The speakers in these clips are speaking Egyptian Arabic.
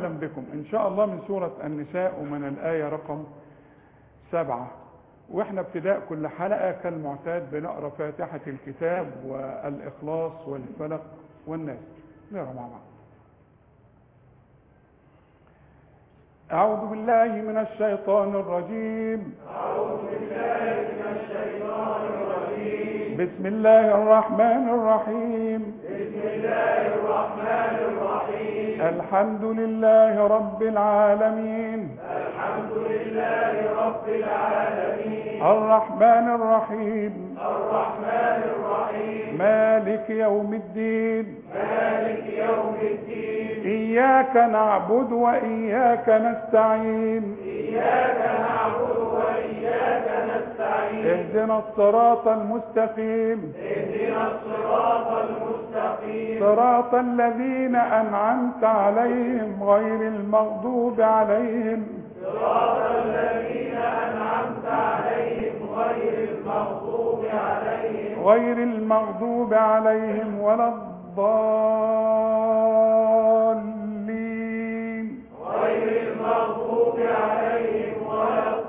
وسهلا بكم إن شاء الله من سورة النساء ومن الآية رقم سبعة وإحنا ابتداء كل حلقة كالمعتاد بنقرأ فاتحة الكتاب والإخلاص والفلق والناس نقرأ مع بعض أعوذ بالله من الشيطان الرجيم أعوذ بالله من الشيطان الرجيم بسم الله الرحمن الرحيم بسم الله الرحمن الرحيم الحمد لله رب العالمين الحمد لله رب العالمين الرحمن الرحيم الرحمن الرحيم مالك يوم الدين مالك يوم الدين إياك نعبد وإياك نستعين إياك نعبد وإياك نستعين اهدنا الصراط المستقيم اهدنا الصراط المستقيم صراط الذين أنعمت عليهم غير المغضوب عليهم صراط الذين أنعمت عليهم غير المغضوب عليهم غير المغضوب عليهم ولا الضالين غير المغضوب عليهم ولا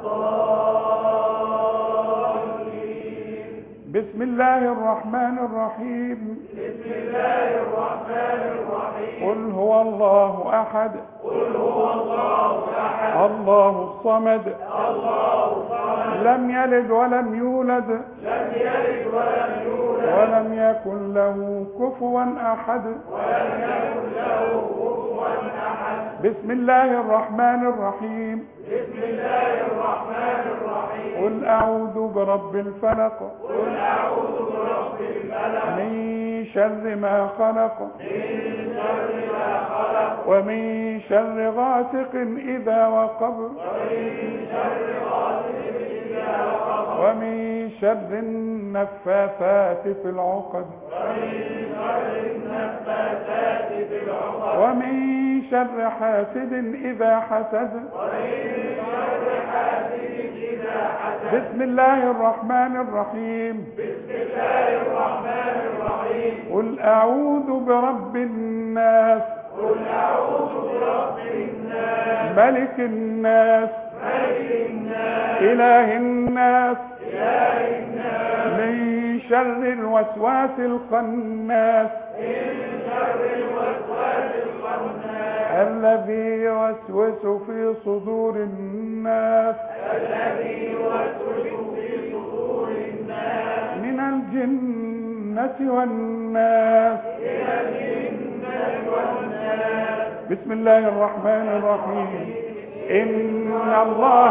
الضالين بسم الله الرحمن الرحيم بسم الله الرحمن الرحيم قل هو الله أحد قل هو الله أحد الله الصمد الله الصمد لم يلد ولم يولد لم يلد ولم يولد ولم يكن له كفوا أحد ولم يكن له كفوا أحد بسم الله الرحمن الرحيم بسم الله الرحمن الرحيم قل أعوذ برب الفلق قل أعوذ برب الفلق من شر ما خلق من شر ما خلق ومن شر غاسق إذا وقب ومن شر غاسق إذا وقب ومن شر النفاثات في العقد ومن شر النفاثات في العقد ومن شر حاسد إذا حسد ومن شر حاسد إذا حسد بسم الله الرحمن الرحيم بسم الله الرحمن الرحيم قل أعوذ برب الناس قل أعوذ برب الناس ملك الناس ملك الناس إله الناس إله الناس من شر الوسواس الخناس من شر الوسواس الخناس الذي يوسوس في صدور الناس الذي يوسوس في صدور الناس من الجنة والناس من الجنة والناس بسم الله الرحمن الرحيم إن الله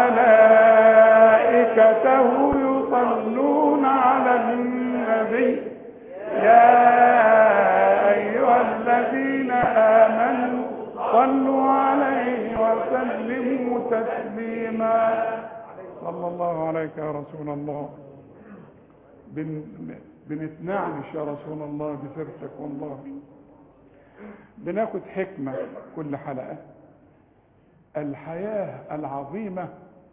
وملائكته يصلون على النبي يا أيها الذين آمنوا صلوا عليه وسلموا تسليما صلى الله عليك يا رسول الله بن بنتنعنش يا رسول الله بسيرتك والله بناخد حكمة كل حلقة الحياة العظيمة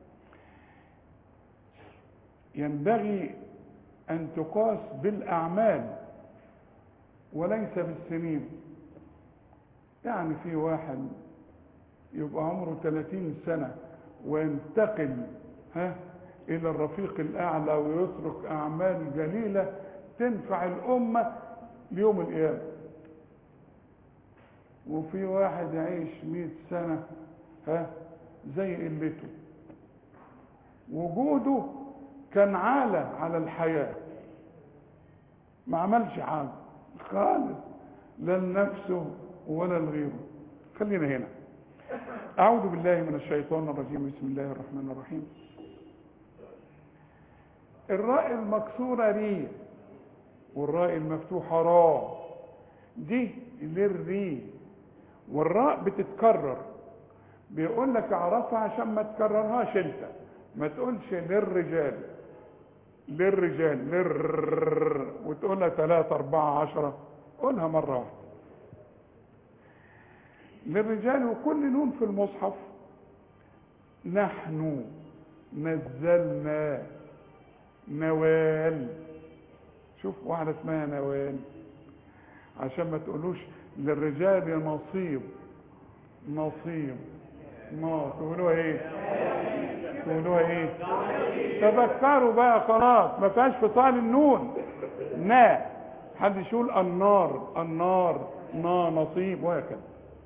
ينبغي أن تقاس بالأعمال وليس بالسنين يعني في واحد يبقى عمره 30 سنة وينتقل ها إلى الرفيق الأعلى ويترك أعمال جليلة تنفع الأمة ليوم القيامة وفي واحد يعيش مئة سنة ها زي قلته وجوده كان عالة على الحياة ما عملش حاجة خالص لا لنفسه ولا لغيره خلينا هنا أعوذ بالله من الشيطان الرجيم بسم الله الرحمن الرحيم الراء المكسورة ري والراء المفتوحة را دي للري والراء بتتكرر بيقول لك اعرفها عشان ما تكررهاش انت ما تقولش للرجال للرجال لر وتقولها ثلاثة أربعة عشرة قولها مرة واحدة للرجال وكل نون في المصحف نحن نزلنا نوال شوف واحدة اسمها نوال عشان ما تقولوش للرجال نصيب نصيب ما تقولوها ايه تقولوها ايه تذكروا بقى خلاص ما فيهاش فصال النون نا حد يقول النار النار نا نصيب وهكذا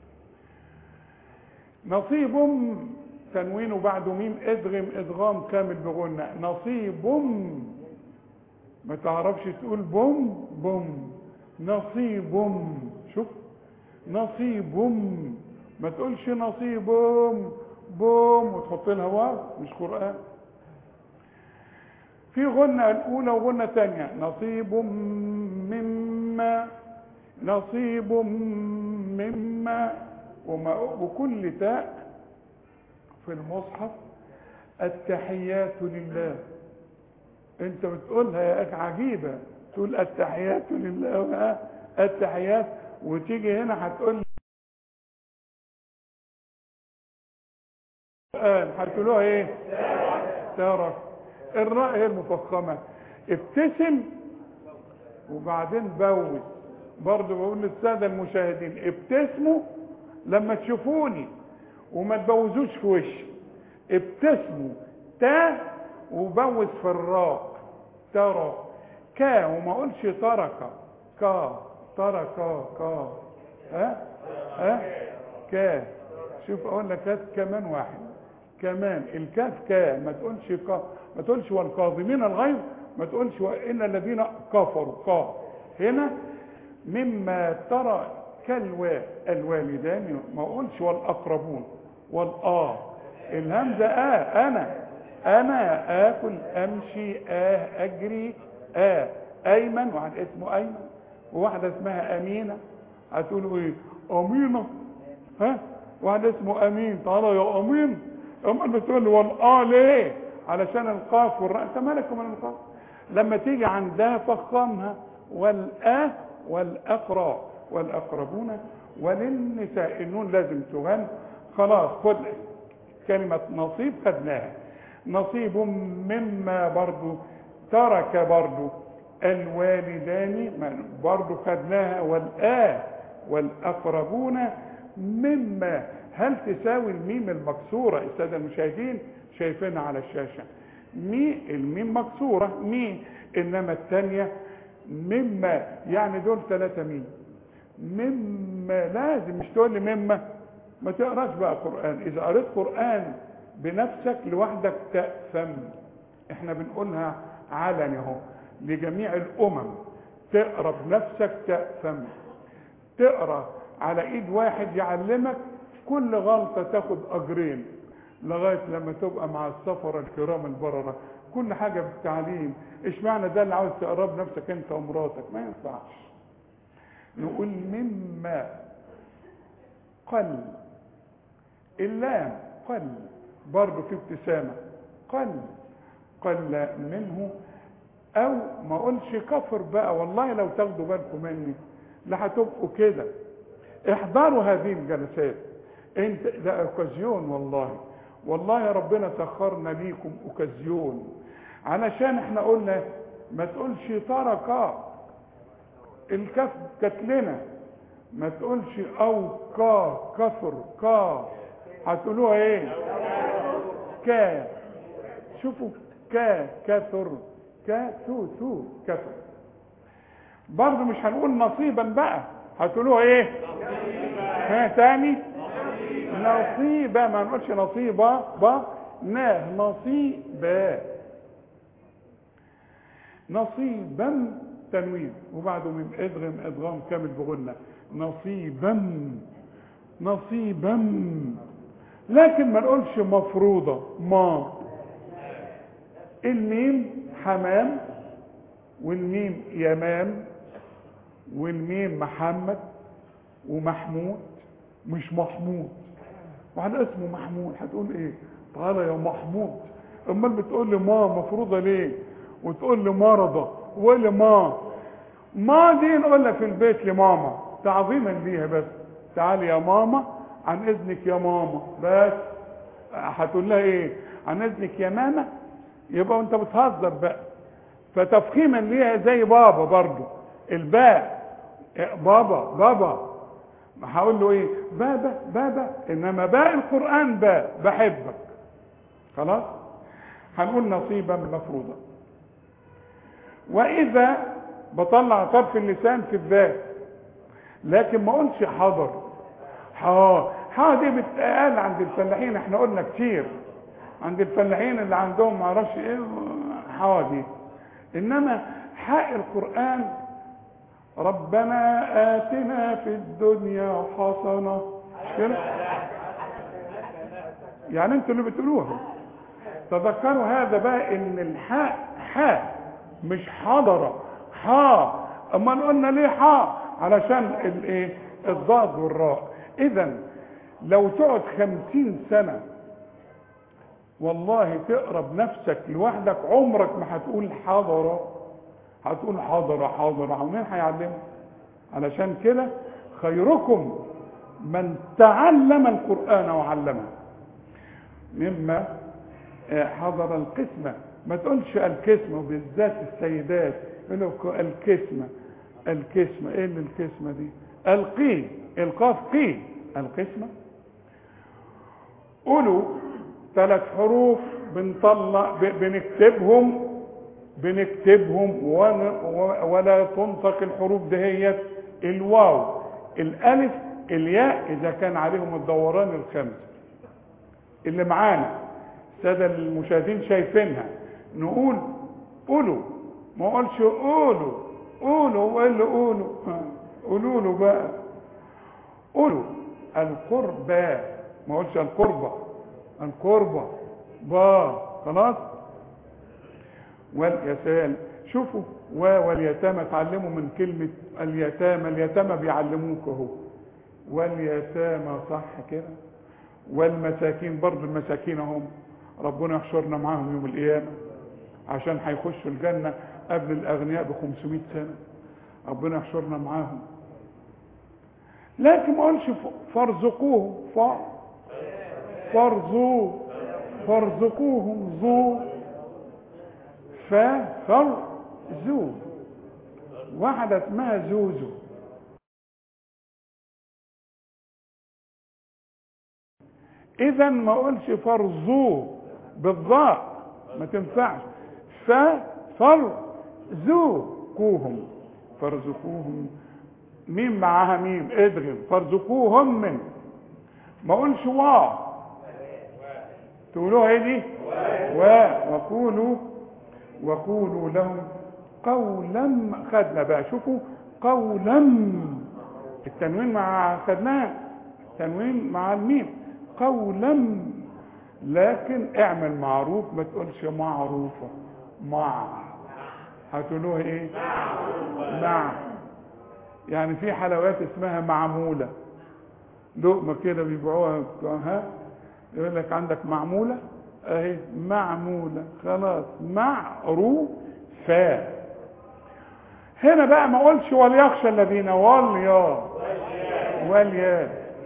نصيب تنوين بعده ميم ادغم ادغام كامل بغنى نصيب ما تعرفش تقول بوم بوم نصيب شوف نصيب ما تقولش نصيب بوم وتحط لها واو مش قرآن في غنة الأولى وغنة تانية نصيب مما نصيب مما وما وكل تاء في المصحف التحيات لله انت بتقولها يا اخي عجيبه تقول التحيات لله التحيات وتيجي هنا هتقول هتقولوها ايه ترك الراء هي المفخمه ابتسم وبعدين بوز برضه بقول للساده المشاهدين ابتسموا لما تشوفوني وما تبوزوش في وشي ابتسموا تا وبوز في الراء ترى كا وما اقولش ترك كا ترك كا ها ها كا شوف اقول لك هات كمان واحد كمان الكاف كا ما تقولش كا ما تقولش والكاظمين الغيظ ما تقولش ان الذين كفروا كا هنا مما ترى كالوا الوالدان ما اقولش والاقربون والآ الهمزة آه أنا أنا آكل أمشي آه أجري آه أيمن واحد اسمه أيمن وواحدة اسمها أمينة هتقولوا إيه أمينة ها واحد اسمه أمين تعالى يا أمين أما بتقول والآ ليه علشان القاف والراء أنت مالك من القاف لما تيجي عندها فخمها والآ والأقرى والأقربون وللنساء النون لازم تغن خلاص خد كلمة نصيب خدناها نصيب مما برضو ترك برضو الوالدان برضو خدناها والآ والأقربون مما هل تساوي الميم المكسورة السادة المشاهدين شايفينها على الشاشة مي الميم مكسورة مي إنما الثانية مما يعني دول ثلاثة ميم مما لازم مش تقول لي مما ما تقراش بقى قرآن إذا قريت قرآن بنفسك لوحدك تأثم احنا بنقولها علني اهو لجميع الأمم تقرا بنفسك تأثم تقرا على ايد واحد يعلمك كل غلطة تاخد أجرين لغاية لما تبقى مع السفرة الكرام البررة كل حاجة بالتعليم اشمعنى ده اللي عاوز تقراه بنفسك انت ومراتك ما ينفعش نقول مما قل اللام قل برضه في ابتسامة قل قل منه او ما اقولش كفر بقى والله لو تاخدوا بالكم مني لا هتبقوا كده احضروا هذه الجلسات انت ده اوكازيون والله والله يا ربنا سخرنا ليكم اوكازيون علشان احنا قلنا ما تقولش ترك الكف كتلنا ما تقولش او كا كفر كا هتقولوها ايه كا شوفوا كا كثر كا ثو ثو كثر برضه مش هنقول نصيبا بقى هتقولوها ايه ها تاني نصيبا ما نقولش نصيبا با نا نصيبا نصيبا تنوين وبعده من ادغم ادغام كامل بغنى نصيبا نصيبا لكن ما نقولش مفروضة ما الميم حمام والميم يمام والميم محمد ومحمود مش محمود واحد اسمه محمود هتقول ايه تعالى يا محمود امال بتقول لي ما مفروضه ليه وتقول لي مرضى ولا ما ما دي نقول لك في البيت لماما تعظيما ليها بس تعالي يا ماما عن اذنك يا ماما بس هتقول لها ايه عن اذنك يا ماما يبقى انت بتهزر بقى فتفخيما ليها زي بابا برضو الباء بابا بابا ما هقول له ايه بابا بابا انما باقي القران با بحبك خلاص هنقول نصيبا مفروضا واذا بطلع طرف اللسان في الذات لكن ما اقولش حضر ها ها دي بتقال عند الفلاحين احنا قلنا كتير عند الفلاحين اللي عندهم معرفش ايه ها دي انما حق القران ربنا آتنا في الدنيا حسنة مش كده؟ يعني انتوا اللي بتقولوها تذكروا هذا بقى ان الحاء حاء مش حضرة حاء اما قلنا ليه حاء علشان الايه الضاد والراء اذا لو تقعد خمسين سنة والله تقرا بنفسك لوحدك عمرك ما هتقول حضره هتقول حاضر حاضر ومين هيعلمه علشان كده خيركم من تعلم القرآن وعلمه مما حضر القسمة ما تقولش القسمة وبالذات السيدات يقولوا القسمة القسمة ايه اللي القسمة دي القي القاف قي القسمة قولوا ثلاث حروف بنطلع بنكتبهم بنكتبهم ولا تنطق الحروف دهيت الواو الالف الياء اذا كان عليهم الدوران الخمس اللي معانا الساده المشاهدين شايفينها نقول قولوا ما اقولش قولوا قولوا وايه اللي قولوا قولوا له بقى قولوا القربى ما اقولش القربة القربة با خلاص واليتامى شوفوا و واليتامى اتعلموا من كلمة اليتامى اليتامى بيعلموك اهو واليتامى صح كده والمساكين برضو المساكين هم ربنا يحشرنا معاهم يوم القيامة عشان هيخشوا الجنة قبل الأغنياء ب 500 سنة ربنا يحشرنا معاهم لكن ما قالش فارزقوهم ف فارزو فارزقوهم ذو ففرزو واحدة اسمها زوزو اذا ما اقولش فرزو بالضاء ما تنفعش ففرزقوهم فارزقوهم مين معاها مين ادغم فارزقوهم من ما اقولش وا تقولوها ايه دي و وقولوا وقولوا لهم قولا خدنا بقى شوفوا قولا التنوين مع خدناه التنوين مع الميم قولا لكن اعمل معروف ما تقولش معروفة مع هتقولوها ايه مع يعني في حلويات اسمها معمولة لقمة كده بيبيعوها ها يقول لك عندك معمولة اهي معمولة خلاص معروفة هنا بقى ما اقولش وليخشى الذين واليا واليا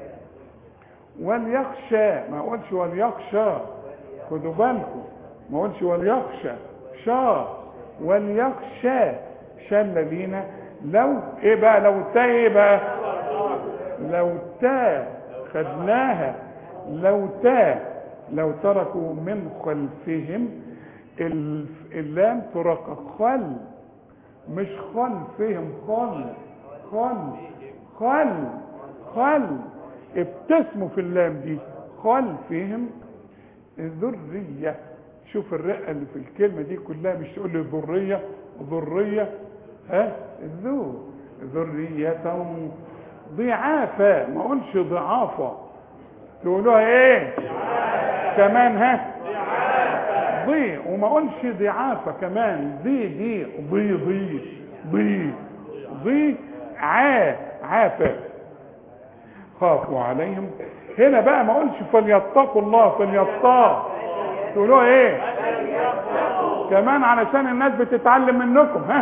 وليخشى ما اقولش وليخشى خدوا بالكم ما اقولش وليخشى شا وليخشى شا الذين لو ايه بقى لو تا ايه بقى لو تا خدناها لو تا لو تركوا من خلفهم اللام ترك خل مش خلفهم خل خل خل خل ابتسموا في اللام دي خلفهم ذرية شوف الرقة اللي في الكلمة دي كلها مش تقول لي ذرية ذرية ها ذو ذرية ضعافة ما اقولش ضعافة تقولوها ايه كمان ها ضي وما اقولش ضعافة كمان ضي دي ضي ضي ضي ضي عا عافة خافوا عليهم هنا بقى ما اقولش فليتقوا الله فليتقوا تقولوها ايه كمان علشان الناس بتتعلم منكم ها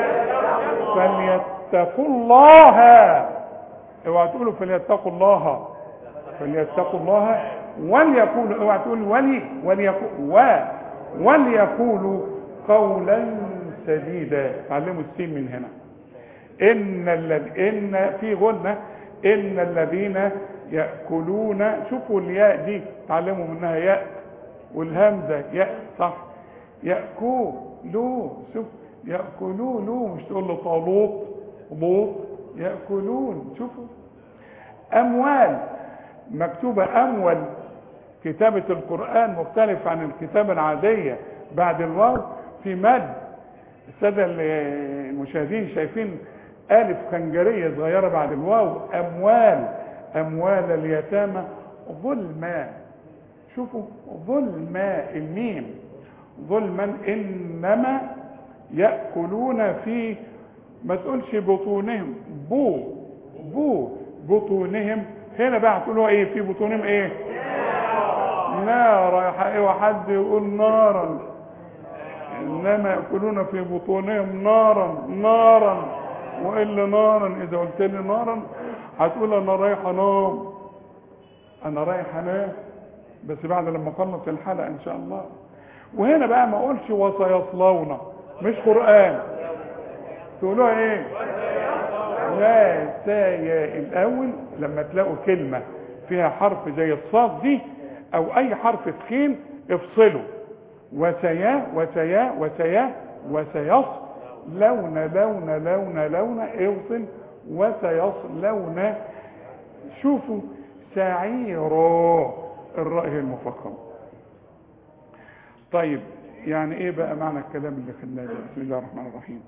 فليتقوا الله اوعى تقولوا فليتقوا الله فليتقوا الله وليقولوا اوعى تقول ولي وليقول و وليقولوا قولا سديدا تعلموا السين من هنا ان الذي ان في غنه ان الذين ياكلون شوفوا الياء دي تعلموا منها ياء والهمزه ياء صح ياكلوا شوف ياكلوا له مش تقول له طالوط لوط ياكلون شوفوا اموال مكتوبه اموال كتابه القران مختلف عن الكتابه العاديه بعد الواو في مد الساده المشاهدين شايفين الف خنجريه صغيره بعد الواو اموال اموال اليتامى ظلما شوفوا ظلما الميم ظلما انما ياكلون في ما تقولش بطونهم بو بو بطونهم هنا بقى هتقولوا ايه في بطونهم ايه نار وحد يقول نارا انما ياكلون في بطونهم نارا نارا والا نارا اذا قلت لي نارا هتقول انا رايح انام انا رايح انام بس بعد لما اخلص الحلقه ان شاء الله وهنا بقى ما اقولش وسيصلون مش قران تقولوها ايه لا سايا الاول لما تلاقوا كلمه فيها حرف زي الصاد دي او اي حرف تخين افصلوا وسيا وسيا وسيا وسيص لون لون لون لون اوصل وسيصلون شوفوا سعيرا الراء هي المفخمه طيب يعني ايه بقى معنى الكلام اللي خلناه ده بسم الله الرحمن الرحيم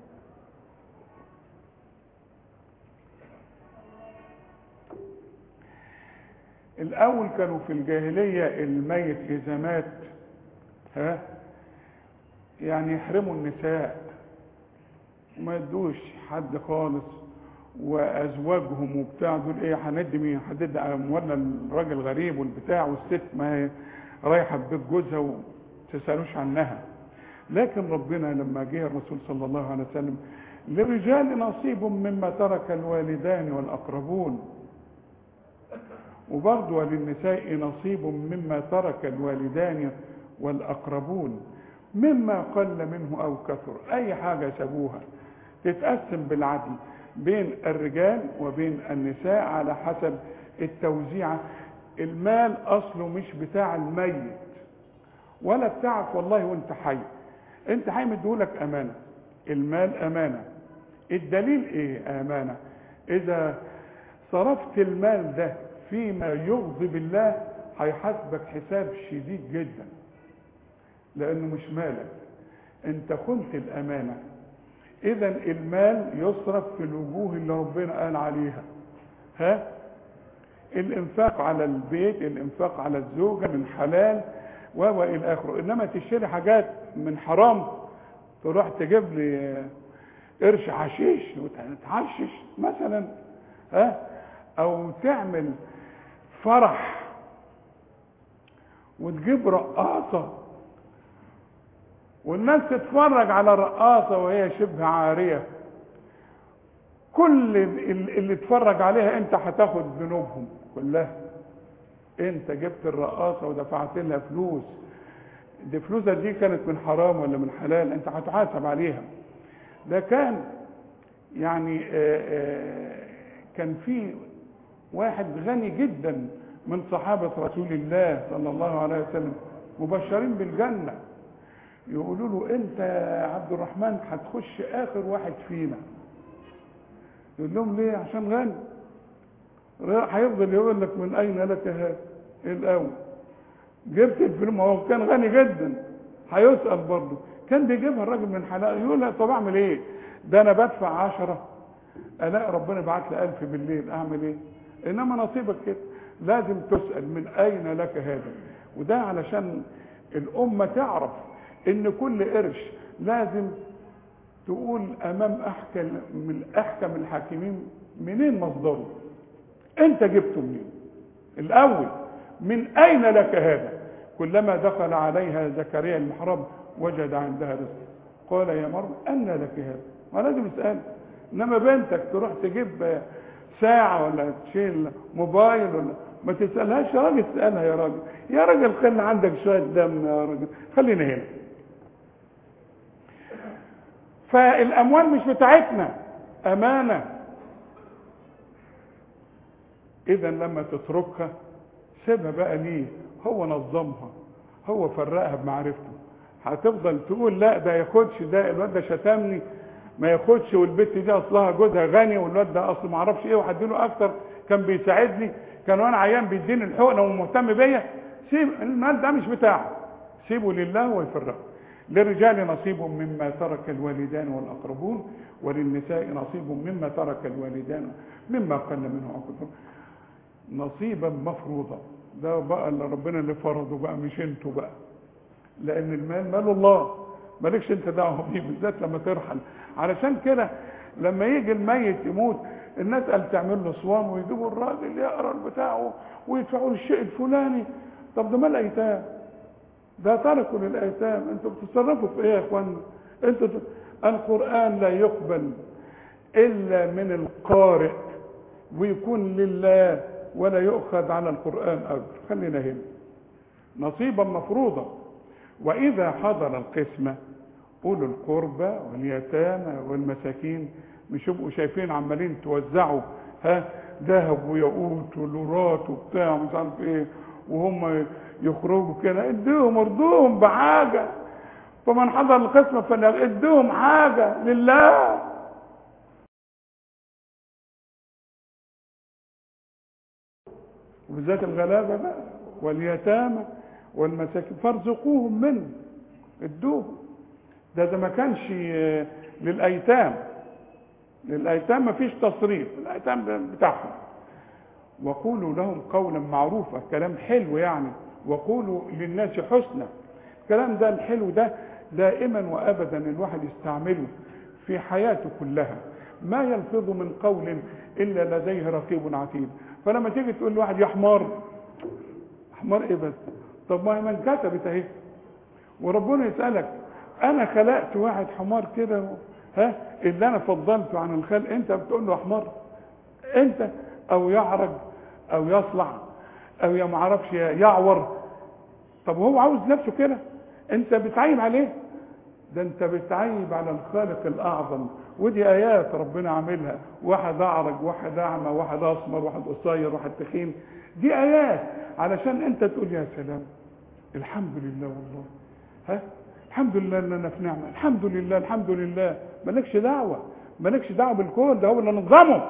الاول كانوا في الجاهليه الميت اذا مات ها يعني يحرموا النساء وما يدوش حد خالص وازواجهم وبتاع دول ايه هندي مين هندي اموالنا الراجل غريب والبتاع والست ما هي رايحه ببيت جوزها وما تسالوش عنها لكن ربنا لما جه الرسول صلى الله عليه وسلم للرجال نصيب مما ترك الوالدان والاقربون وبرضه وللنساء نصيب مما ترك الوالدان والاقربون مما قل منه او كثر اي حاجه سابوها تتقسم بالعدل بين الرجال وبين النساء على حسب التوزيع المال اصله مش بتاع الميت ولا بتاعك والله وانت حي انت حي مديهولك امانه المال امانه الدليل ايه امانه اذا صرفت المال ده فيما يغضب الله هيحاسبك حساب شديد جدا لانه مش مالك انت خنت الامانه اذا المال يصرف في الوجوه اللي ربنا قال عليها ها الانفاق على البيت الانفاق على الزوجه من حلال و الى اخره انما تشتري حاجات من حرام تروح تجيب لي قرش حشيش وتحشش مثلا ها او تعمل فرح وتجيب رقاصه والناس تتفرج على الرقاصه وهي شبه عاريه كل اللي اتفرج عليها انت هتاخد ذنوبهم كلها انت جبت الرقاصه ودفعت لها فلوس دي فلوسها دي كانت من حرام ولا من حلال انت هتحاسب عليها ده كان يعني آآ آآ كان في واحد غني جدا من صحابة رسول الله صلى الله عليه وسلم مبشرين بالجنة يقولوا له انت يا عبد الرحمن هتخش اخر واحد فينا يقول لهم ليه عشان غني هيفضل يقول لك من اين لك هذا الاول جبت الفلوس ما هو كان غني جدا هيسال برضه كان بيجيبها الراجل من حلال يقول لا طب اعمل ايه ده انا بدفع عشرة الاقي ربنا بعت لي ألف بالليل اعمل ايه انما نصيبك كده لازم تسال من اين لك هذا وده علشان الامه تعرف ان كل قرش لازم تقول امام احكم من احكم الحاكمين منين مصدره انت جبته منين الاول من اين لك هذا كلما دخل عليها زكريا المحراب وجد عندها رزق قال يا مريم ان لك هذا ما لازم يسال انما بنتك تروح تجيب ساعة ولا تشيل موبايل ولا ما تسألهاش يا راجل تسألها يا راجل يا راجل خلي عندك شوية دم يا راجل خلينا هنا فالأموال مش بتاعتنا أمانة اذا لما تتركها سيبها بقى ليه هو نظمها هو فرقها بمعرفته هتفضل تقول لا ده ياخدش ده الواد ده شتمني ما ياخدش والبت دي اصلها جوزها غني والواد ده اصل ما اعرفش ايه وهديله اكتر كان بيساعدني كان وانا عيان بيديني الحقنه ومهتم بيا سيب المال ده مش بتاعه سيبه لله ويفرقه للرجال نصيب مما ترك الوالدان والاقربون وللنساء نصيب مما ترك الوالدان مما قل منه او كثر نصيبا مفروضا ده بقى اللي ربنا اللي فرضه بقى مش انتوا بقى لان المال مال الله مالكش انت دعوه بيه بالذات لما ترحل علشان كده لما يجي الميت يموت الناس قال تعمل له صوان ويجيبوا الراجل يقرا بتاعه ويدفعوا له الشيء الفلاني طب ده مال ايتام ده تركوا للايتام انتوا بتتصرفوا في ايه يا اخوانا انتوا ت... القران لا يقبل الا من القارئ ويكون لله ولا يؤخذ على القران اجر خلينا هنا نصيبا مفروضا واذا حضر القسمه اولو القربى واليتامى والمساكين مش يبقوا شايفين عمالين توزعوا ها ذهب وياقوت ولورات وبتاع مش عارف ايه وهم يخرجوا كده اديهم ارضوهم بحاجه فمن حضر القسمه فليديهم حاجه لله وبالذات الغلابه بقى واليتامى والمساكين فارزقوهم منه ادوهم ده ده ما كانش للايتام للايتام ما فيش تصريف الايتام بتاعهم وقولوا لهم قولا معروفا كلام حلو يعني وقولوا للناس حسنا الكلام ده الحلو ده دائما وابدا الواحد يستعمله في حياته كلها ما يلفظ من قول الا لديه رقيب عتيد فلما تيجي تقول لواحد يا حمار حمار ايه بس طب ما هي من كتبت اهي وربنا يسالك انا خلقت واحد حمار كده ها اللي انا فضلته عن الخلق انت بتقول له حمار انت او يعرج او يصلع او يا معرفش يعور طب هو عاوز نفسه كده انت بتعيب عليه ده انت بتعيب على الخالق الاعظم ودي ايات ربنا عاملها واحد اعرج واحد اعمى واحد اسمر واحد قصير واحد تخين دي ايات علشان انت تقول يا سلام الحمد لله والله ها الحمد لله ان انا في نعمه الحمد لله الحمد لله مالكش دعوه مالكش دعوه بالكون ده هو اللي نظمه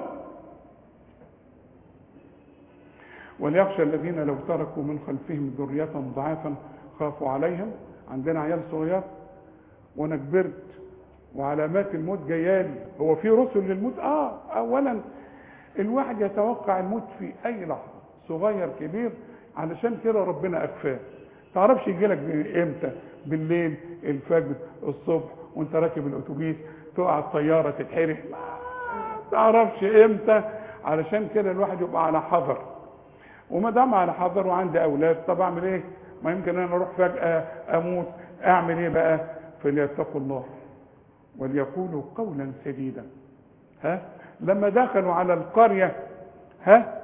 وليخشى الذين لو تركوا من خلفهم ذرية ضعافا خافوا عليهم عندنا عيال صغير وانا كبرت وعلامات الموت جايالي هو في رسل للموت اه اولا الواحد يتوقع الموت في اي لحظه صغير كبير علشان كده ربنا اكفاه تعرفش يجيلك امتى بالليل الفجر الصبح وانت راكب الاتوبيس تقع الطياره تتحرق ما تعرفش امتى علشان كده الواحد يبقى على حذر وما دام على حذر وعندي اولاد طب اعمل ايه ما يمكن انا اروح فجاه اموت اعمل ايه بقى فليتقوا الله وليقولوا قولا سديدا ها لما دخلوا على القريه ها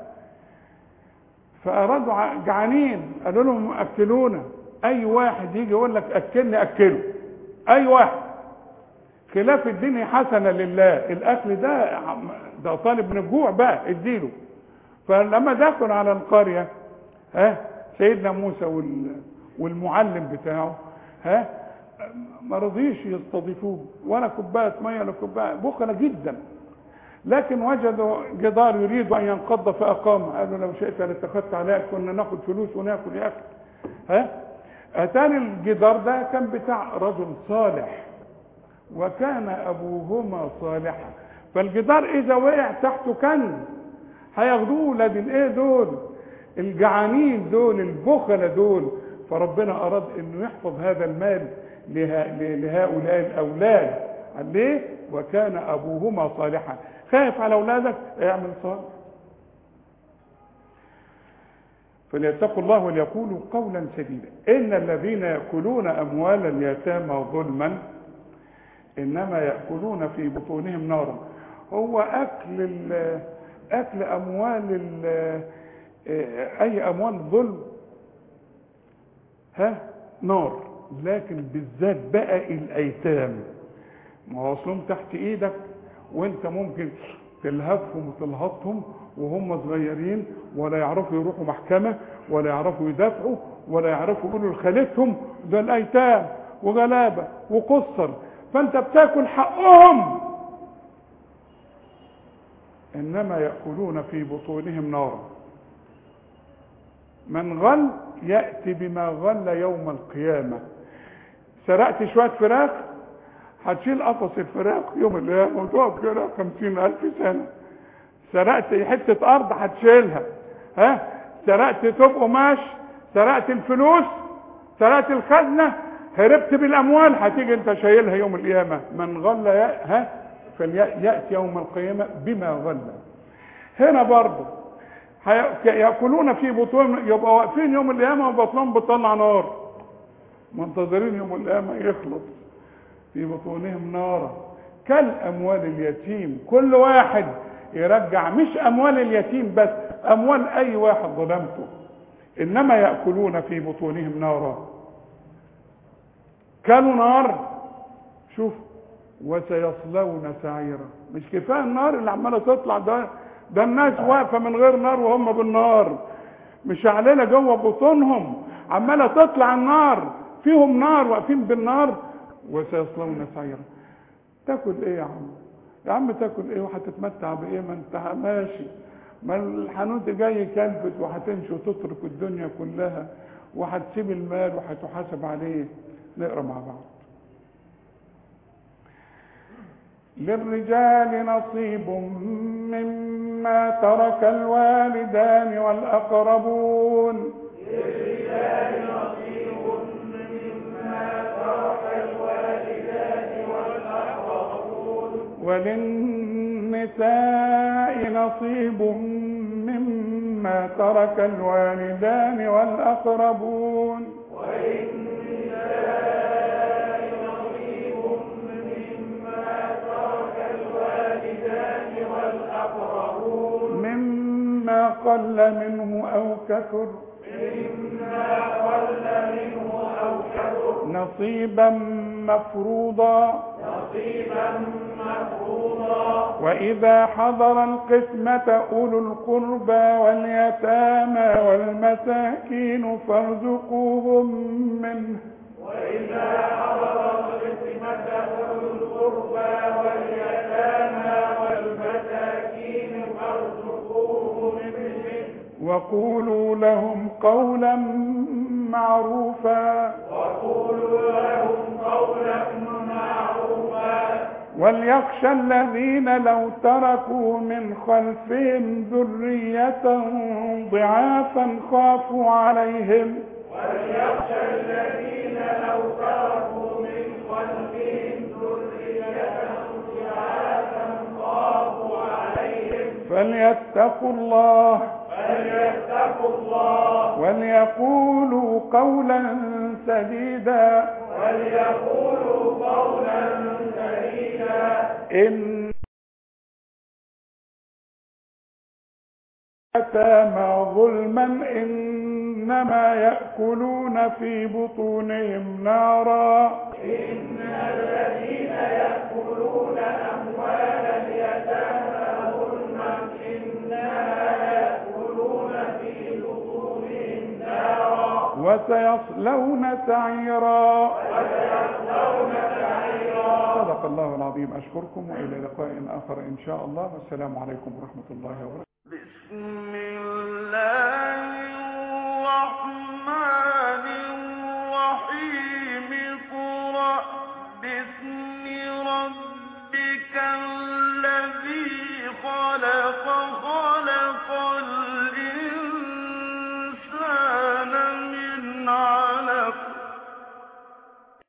فارادوا جعانين قالوا لهم اكلونا اي واحد يجي يقول لك اكلني اكله اي واحد خلاف الدنيا حسنه لله الاكل ده ده طالب من الجوع بقى اديله فلما دخلوا على القريه ها سيدنا موسى والمعلم بتاعه ها ما رضيش يستضيفوه ولا كوبايه ميه ولا كوبايه بخله جدا لكن وجدوا جدار يريد ان ينقض فاقام قالوا لو شئت لاتخذت عليك كنا ناخد فلوس وناكل يا اخي ها اتاني الجدار ده كان بتاع رجل صالح وكان ابوهما صالحا فالجدار اذا وقع تحته كنز هياخدوه ولاد الايه دول الجعانين دول البخلة دول فربنا اراد انه يحفظ هذا المال لهؤلاء الاولاد ليه وكان ابوهما صالحا خايف على اولادك اعمل صالح فليتقوا الله وليقولوا قولا سديدا ان الذين ياكلون اموال اليتامى ظلما انما ياكلون في بطونهم نارا هو اكل اكل اموال اي اموال ظلم ها نار لكن بالذات بقى الايتام ما هو اصلهم تحت ايدك وانت ممكن تلهفهم وتلهطهم وهم صغيرين ولا يعرفوا يروحوا محكمة ولا يعرفوا يدافعوا ولا يعرفوا يقولوا لخالتهم دول أيتام وغلابة وقصر فأنت بتاكل حقهم إنما يأكلون في بطونهم نارا من غل يأتي بما غل يوم القيامة سرقت شوية فراخ هتشيل قفص الفراخ يوم القيامة وتقف كده خمسين ألف سنة سرقت حتة أرض هتشيلها ها سرقت توب قماش سرقت الفلوس سرقت الخزنة هربت بالأموال هتيجي أنت شايلها يوم القيامة من غل يا- ها فليأتي يوم القيامة بما غل هنا برضه هي- يأكلون في بطون يبقى واقفين يوم القيامة وبطنهم بتطلع نار منتظرين يوم القيامة يخلص في بطونهم نارا كالأموال اليتيم كل واحد يرجع مش أموال اليتيم بس أموال أي واحد ظلمته إنما يأكلون في بطونهم نارا كانوا نار شوف وسيصلون سعيرا مش كفايه النار اللي عماله تطلع ده ده الناس واقفه من غير نار وهم بالنار مش علينا جوه بطونهم عماله تطلع النار فيهم نار واقفين بالنار وسيصلون سعيرا تاكل ايه يا عم يا عم تاكل ايه وهتتمتع بايه ما انت ماشي ما الحانوت جاي يكلفت وهتمشي وتترك الدنيا كلها وهتسيب المال وهتحاسب عليه نقرا مع بعض للرجال نصيب مما ترك الوالدان والأقربون وللنساء نصيب مما ترك الوالدان والأقربون مما قل منه أو كثر نصيبا مفروضا وإذا حضر القسمة أولو القربى واليتامى والمساكين فارزقوهم منه وقولوا لهم قولا معروفا وليخشى الذين لو تركوا من خلفهم ذرية ضعافا خافوا عليهم فليتقوا الله فليتقوا الله وليقولوا قولا سديدا وليقولوا قولا سديدا إن يتامى ظلما إنما يأكلون في بطونهم نارا إن الذين يأكلون أموال اليتامى ظلما إنما يأكلون في بطونهم نارا وسيصلون سعيرا وسيصلون سعيرا صدق الله العظيم أشكركم وإلى لقاء آخر إن شاء الله والسلام عليكم ورحمة الله وبركاته بسم